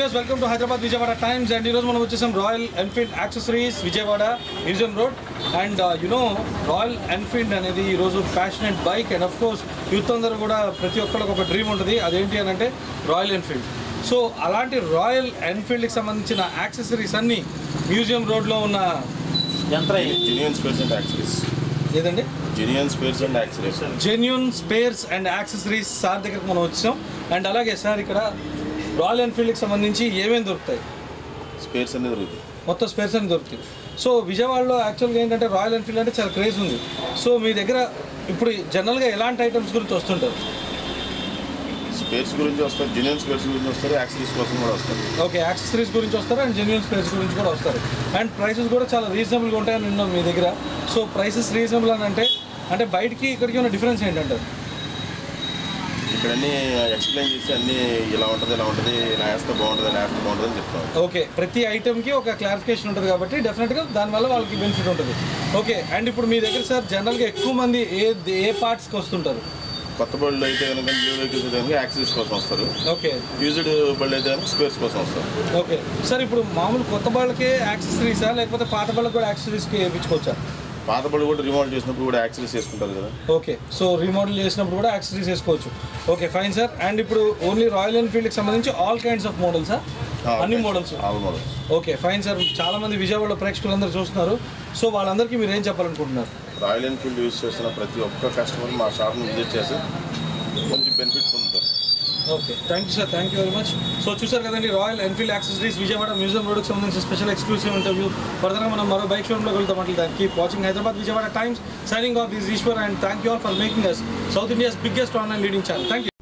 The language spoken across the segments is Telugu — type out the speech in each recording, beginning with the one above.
views welcome to Hyderabad Vijayawada times and ఈరోజు మనం వచ్చేసాం Royal Enfield accessories Vijayawada museum road and you know Royal Enfield అనేది ఈరోజు passionate bike and of course youth అందరూ కూడా ప్రతి ఒక్కరికి ఒక డ్రీమ్ ఉంటుంది అదేంటి అని అంటే రాయల్ ఎన్ఫీల్డ్ సో అలాంటి రాయల్ ఎన్ఫీల్డ్కి సంబంధించిన యాక్సెసరీస్ అన్నీ మ్యూజియం రోడ్లో ఉన్న యంత్ర జెన్యున్ స్పేర్స్ అండ్ యాక్సరీస్ ఏదండి genuine spares and accessories genuine spares and accessories sir దగ్గరకు మనం వచ్చాం అండ్ అలాగే సార్ ఇక్కడ రాయల్ ఎన్ఫీల్డ్కి సంబంధించి ఏమేమి దొరుకుతాయి స్పేర్స్ అనేది దొరుకుతాయి మొత్తం స్పేర్స్ అని దొరుకుతుంది సో విజయవాడలో యాక్చువల్గా ఏంటంటే రాయల్ ఎన్ఫీల్డ్ అంటే చాలా క్రేజ్ ఉంది సో మీ దగ్గర ఇప్పుడు జనరల్గా ఎలాంటి ఐటమ్స్ గురించి వస్తుంటారు స్పేర్స్ గురించి వస్తారు జెన్యున్ స్పేర్స్ గురించి వస్తారు యాక్సరీస్ కోసం కూడా వస్తారు ఓకే యాక్సెసరీస్ గురించి వస్తారు అండ్ జెన్యున్ స్పేర్స్ గురించి కూడా వస్తారు అండ్ ప్రైసెస్ కూడా చాలా రీజనబుల్గా ఉంటాయని విన్నాం మీ దగ్గర సో ప్రైసెస్ రీజనబుల్ అని అంటే అంటే బయటికి ఇక్కడికి ఉన్న డిఫరెన్స్ ఏంటంటారు ఇక్కడ అన్ని ఎక్స్ప్లెయిన్ చేసి అన్ని ఇలా ఉంటుంది ఇలా ఉంటుంది ఇలా వేస్తే బాగుంటుంది ఇలా వేస్తే బాగుంటుంది అని చెప్తాం ఓకే ప్రతి ఐటెంకి ఒక క్లారిఫికేషన్ ఉంటుంది కాబట్టి డెఫినెట్గా దానివల్ల వాళ్ళకి బెనిఫిట్ ఉంటుంది ఓకే అండ్ ఇప్పుడు మీ దగ్గర సార్ జనరల్గా ఎక్కువ మంది ఏ ఏ పార్ట్స్కి వస్తుంటారు కొత్త బళ్ళు అయితే కనుక న్యూ వెహికల్స్ అయితే కనుక యాక్సరీస్ కోసం వస్తారు ఓకే యూజ్డ్ బళ్ళు అయితే కనుక స్పేర్స్ కోసం వస్తారు ఓకే సార్ ఇప్పుడు మామూలు కొత్త బళ్ళకే యాక్సెసరీసా లేకపోతే పాత బళ్ళకి కూడా యాక్సెసరీస్కి వేయించుకోవచ్చా పాత బళ్ళు కూడా రిమోడల్ చేసినప్పుడు కూడా యాక్సరీస్ చేసుకుంటారు కదా ఓకే సో రీమోడల్ చేసినప్పుడు కూడా యాక్సెసరీస్ వేసుకోవచ్చు ఓకే ఫైన్ సార్ అండ్ ఇప్పుడు ఓన్లీ రాయల్ ఎన్ఫీల్డ్కి సంబంధించి ఆల్ కైండ్స్ ఆఫ్ మోడల్సా అన్ని models all models okay fine sir చాలా మంది విజయవాడలో ప్రేక్షకులందరూ చూస్తున్నారు సో వాళ్ళందరికీ మీరు ఏం చెప్పాలనుకుంటున్నారు రాయల్ ఎన్ఫీల్డ్ యూజ్ చేస్తున్న ప్రతి ఒక్క కస్టమర్ మా షాప్ని విజిట్ చేసి కొంచెం బెనిఫిట్ పొందుతారు okay thank you sir thank you very much so చూసారు కదండి Royal Enfield accessories Vijayawada museum రోడ్కి సంబంధించిన స్పెషల్ ఎక్స్క్లూసివ్ ఇంటర్వ్యూ ఫర్దర్గా మనం మరో బైక్ షోరూమ్లో వెళ్తాం అంటే keep watching Hyderabad Vijayawada times signing off this Eshwar and thank you all for making us South India's biggest online leading channel thank you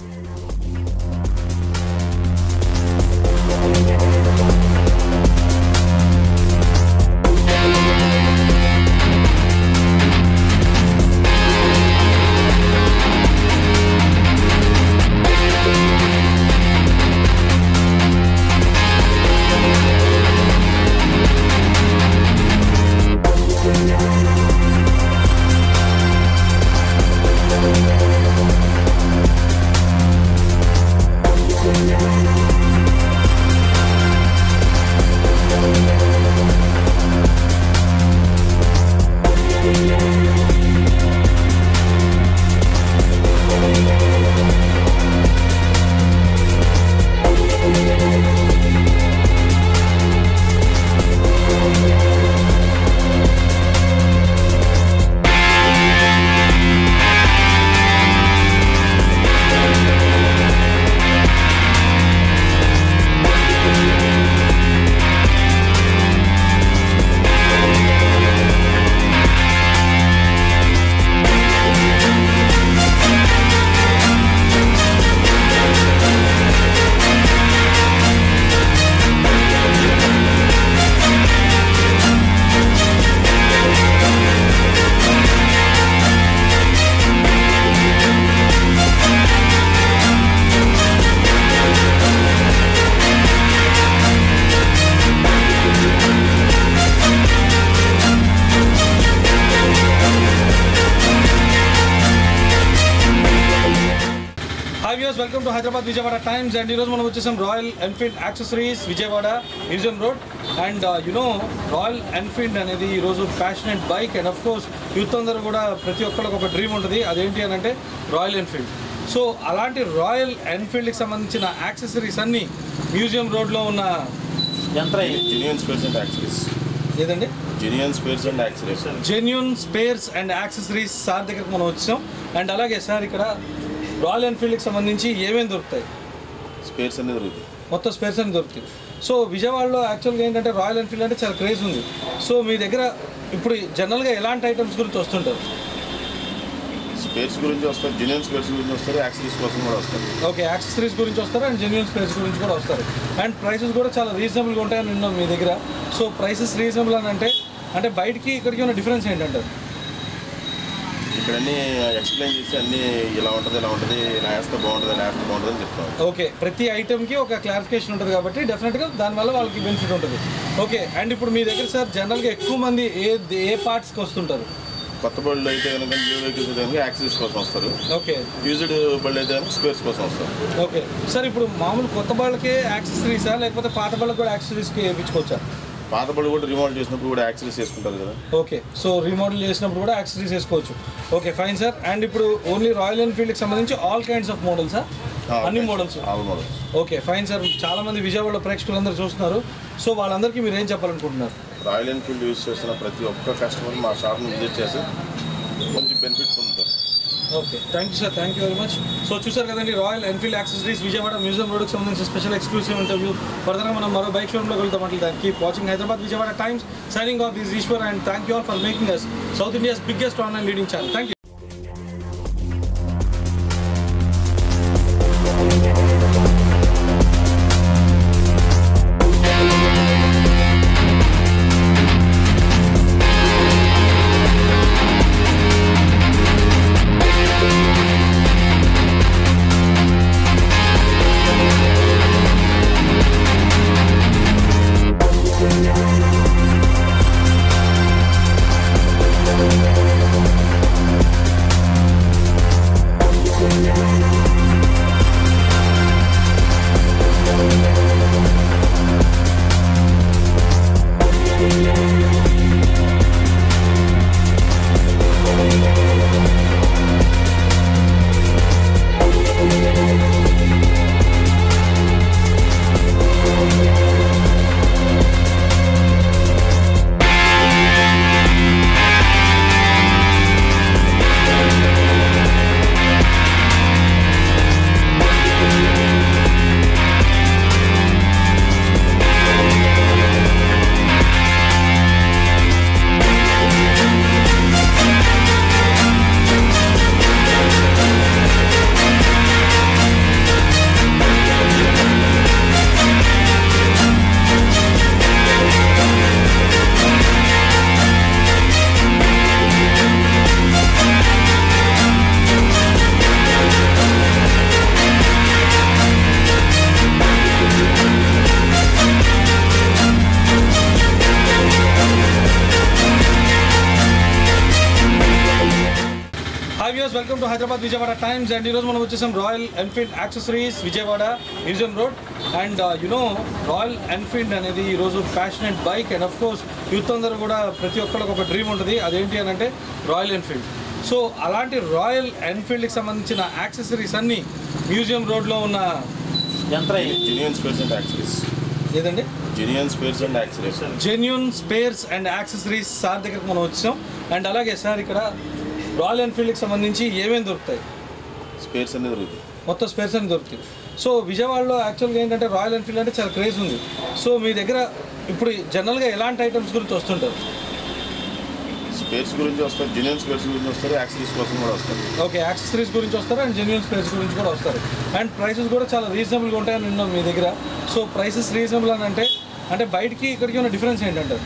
hi views welcome to Hyderabad Vijayawada times and ఈరోజు మనం వచ్చేసాం Royal Enfield accessories Vijayawada museum road and you know Royal Enfield అనేది ఈరోజు passionate bike and of course youth అందరూ కూడా ప్రతి ఒక్కరికి ఒక డ్రీమ్ ఉంటుంది అదేంటి అని అంటే రాయల్ ఎన్ఫీల్డ్ సో అలాంటి రాయల్ ఎన్ఫీల్డ్కి సంబంధించిన యాక్సెసరీస్ అన్నీ మ్యూజియం రోడ్లో ఉన్న యంత్ర జెన్యున్ స్పేర్స్ అండ్ యాక్సరీస్ ఏదండి genuine spares and accessories genuine spares and accessories sir దగ్గరకు మనం వచ్చాం అండ్ అలాగే సార్ ఇక్కడ రాయల్ ఎన్ఫీల్డ్కి సంబంధించి ఏమేమి దొరుకుతాయి స్పేర్స్ అనేది దొరుకుతాయి మొత్తం స్పేర్స్ అని దొరుకుతుంది సో విజయవాడలో యాక్చువల్గా ఏంటంటే రాయల్ ఎన్ఫీల్డ్ అంటే చాలా క్రేజ్ ఉంది సో మీ దగ్గర ఇప్పుడు జనరల్గా ఎలాంటి ఐటమ్స్ గురించి వస్తుంటారు స్పేర్స్ గురించి వస్తారు జెన్యున్ స్పేర్స్ గురించి వస్తారు యాక్సరీస్ కోసం కూడా వస్తారు ఓకే యాక్సెసరీస్ గురించి వస్తారు అండ్ జెన్యున్ స్పేర్స్ గురించి కూడా వస్తారు అండ్ ప్రైసెస్ కూడా చాలా రీజనబుల్గా ఉంటాయని విన్నాం మీ దగ్గర సో ప్రైసెస్ రీజనబుల్ అని అంటే అంటే బయటికి ఇక్కడికి ఉన్న డిఫరెన్స్ ఏంటంటారు ఇక్కడ అన్ని ఎక్స్ప్లెయిన్ చేసి అన్ని ఇలా ఉంటుంది ఇలా ఉంటుంది ఇలా వేస్తే బాగుంటుంది ఇలా వేస్తే బాగుంటుంది అని చెప్తాం ఓకే ప్రతి ఐటెంకి ఒక క్లారిఫికేషన్ ఉంటుంది కాబట్టి డెఫినెట్గా దానివల్ల వాళ్ళకి బెనిఫిట్ ఉంటుంది ఓకే అండ్ ఇప్పుడు మీ దగ్గర సార్ జనరల్గా ఎక్కువ మంది ఏ ఏ పార్ట్స్కి వస్తుంటారు కొత్త బళ్ళు అయితే కనుక న్యూ వెహికల్స్ అయితే కనుక యాక్సెస్ కోసం వస్తారు ఓకే యూజ్డ్ బళ్ళు అయితే కనుక స్పేర్స్ కోసం వస్తారు ఓకే సార్ ఇప్పుడు మామూలు కొత్త బళ్ళకే యాక్సెసరీసా లేకపోతే పాత బళ్ళకి కూడా యాక్సెసరీస్కి వేయించుకోవచ్చా పాత బళ్ళు కూడా రిమోడల్ చేసినప్పుడు కూడా యాక్సెస్ చేసుకుంటారు కదా ఓకే సో రీమోడల్ చేసినప్పుడు కూడా యాక్సెసరీస్ వేసుకోవచ్చు ఓకే ఫైన్ సార్ అండ్ ఇప్పుడు ఓన్లీ రాయల్ ఎన్ఫీల్డ్కి సంబంధించి ఆల్ కైండ్స్ ఆఫ్ మోడల్సా అన్ని models all models okay fine sir చాలా మంది విజయవాడలో ప్రేక్షకులందరూ చూస్తున్నారు సో వాళ్ళందరికీ మీరు ఏం చెప్పాలనుకుంటున్నారు రాయల్ ఎన్ఫీల్డ్ యూజ్ చేస్తున్న ప్రతి ఒక్క కస్టమర్ మా షాప్ని విజిట్ చేసి మంచి బెనిఫిట్ పొందుతారు okay thank you sir thank you very much so చూసారు కదండి Royal Enfield accessories Vijayawada museum రోడ్కి సంబంధించిన స్పెషల్ ఎక్స్క్లూసివ్ ఇంటర్వ్యూ ఫర్దర్గా మనం మరో బైక్ షోరూమ్లో వెళ్తాం అంటే దానికి keep watching Hyderabad Vijayawada times signing off this Eshwar and thank you all for making us South India's biggest online leading channel thank you hi views welcome to Hyderabad Vijayawada times and ఈరోజు మనం వచ్చేసాం Royal Enfield accessories Vijayawada museum road and you know Royal Enfield అనేది ఈరోజు passionate bike and of course youth అందరూ కూడా ప్రతి ఒక్కరికి ఒక డ్రీమ్ ఉంటుంది అదేంటి అని అంటే రాయల్ ఎన్ఫీల్డ్ సో అలాంటి రాయల్ ఎన్ఫీల్డ్కి సంబంధించిన యాక్సెసరీస్ అన్నీ మ్యూజియం రోడ్లో ఉన్న యంత్ర జెన్యున్ స్పేర్స్ అండ్ యాక్సరీస్ ఏదండి genuine spares and accessories genuine spares and accessories sir దగ్గరకు మనం వచ్చాం అండ్ అలాగే సార్ ఇక్కడ రాయల్ ఎన్ఫీల్డ్కి సంబంధించి ఏమేమి దొరుకుతాయి స్పేర్స్ అనేది దొరుకుతాయి మొత్తం స్పేర్స్ అని దొరుకుతుంది సో విజయవాడలో యాక్చువల్గా ఏంటంటే రాయల్ ఎన్ఫీల్డ్ అంటే చాలా క్రేజ్ ఉంది సో మీ దగ్గర ఇప్పుడు జనరల్గా ఎలాంటి ఐటమ్స్ గురించి వస్తుంటారు స్పేర్స్ గురించి వస్తారు జెన్యున్ స్పేర్స్ గురించి వస్తారు యాక్సరీస్ కోసం కూడా వస్తారు ఓకే యాక్సెసరీస్ గురించి వస్తారు అండ్ జెన్యున్ స్పేర్స్ గురించి కూడా వస్తారు అండ్ ప్రైసెస్ కూడా చాలా రీజనబుల్గా ఉంటాయని విన్నాం మీ దగ్గర సో ప్రైసెస్ రీజనబుల్ అని అంటే అంటే బయటికి ఇక్కడికి ఉన్న డిఫరెన్స్ ఏంటంటారు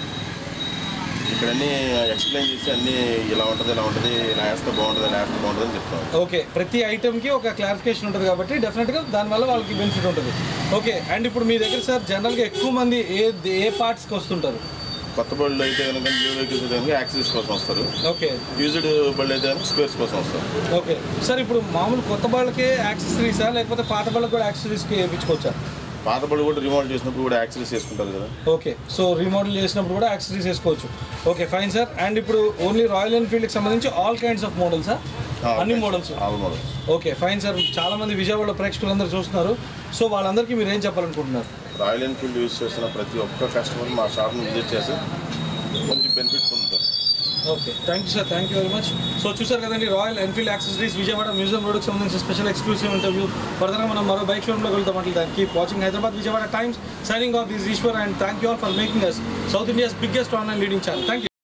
ఇక్కడ అన్ని ఎక్స్ప్లెయిన్ చేసి అన్ని ఇలా ఉంటుంది ఇలా ఉంటుంది ఇలా వేస్తే బాగుంటుంది ఇలా వేస్తే బాగుంటుంది అని చెప్తాం ఓకే ప్రతి ఐటెంకి ఒక క్లారిఫికేషన్ ఉంటుంది కాబట్టి డెఫినెట్గా దానివల్ల వాళ్ళకి బెనిఫిట్ ఉంటుంది ఓకే అండ్ ఇప్పుడు మీ దగ్గర సార్ జనరల్గా ఎక్కువ మంది ఏ ఏ పార్ట్స్కి వస్తుంటారు కొత్త బళ్ళు అయితే కనుక న్యూ వెహికల్స్ అయితే కనుక యాక్సెస్ కోసం వస్తారు ఓకే యూజ్డ్ బళ్ళు అయితే కనుక స్పేర్స్ కోసం వస్తారు ఓకే సార్ ఇప్పుడు మామూలు కొత్త బళ్ళకే యాక్సెసరీసా లేకపోతే పాత బళ్ళకి కూడా యాక్సెసరీస్కి వేయించుకోవచ్చా పాత బళ్ళు కూడా రిమోడల్ చేసినప్పుడు కూడా యాక్సెస్ చేసుకుంటారు కదా ఓకే సో రీమోడల్ చేసినప్పుడు కూడా యాక్సెసరీస్ వేసుకోవచ్చు ఓకే ఫైన్ సార్ అండ్ ఇప్పుడు ఓన్లీ రాయల్ ఎన్ఫీల్డ్కి సంబంధించి ఆల్ కైండ్స్ ఆఫ్ మోడల్సా అన్ని models all models okay fine sir చాలా మంది విజయవాడలో ప్రేక్షకులందరూ చూస్తున్నారు సో వాళ్ళందరికీ మీరు ఏం చెప్పాలనుకుంటున్నారు రాయల్ ఎన్ఫీల్డ్ యూజ్ చేస్తున్న ప్రతి ఒక్క కస్టమర్ మా షాప్ని విజిట్ చేసి మంచి బెనిఫిట్ పొందుతారు okay thank you sir thank you very much so చూసారు కదండి Royal Enfield accessories Vijayawada museum రోడ్కి సంబంధించిన స్పెషల్ ఎక్స్క్లూసివ్ ఇంటర్వ్యూ ఫర్దర్గా మనం మరో బైక్ షోరూమ్లో వెళ్తాం అంటే దానికి keep watching Hyderabad Vijayawada times signing off this Eshwar and thank you all for making us South India's biggest online leading channel thank you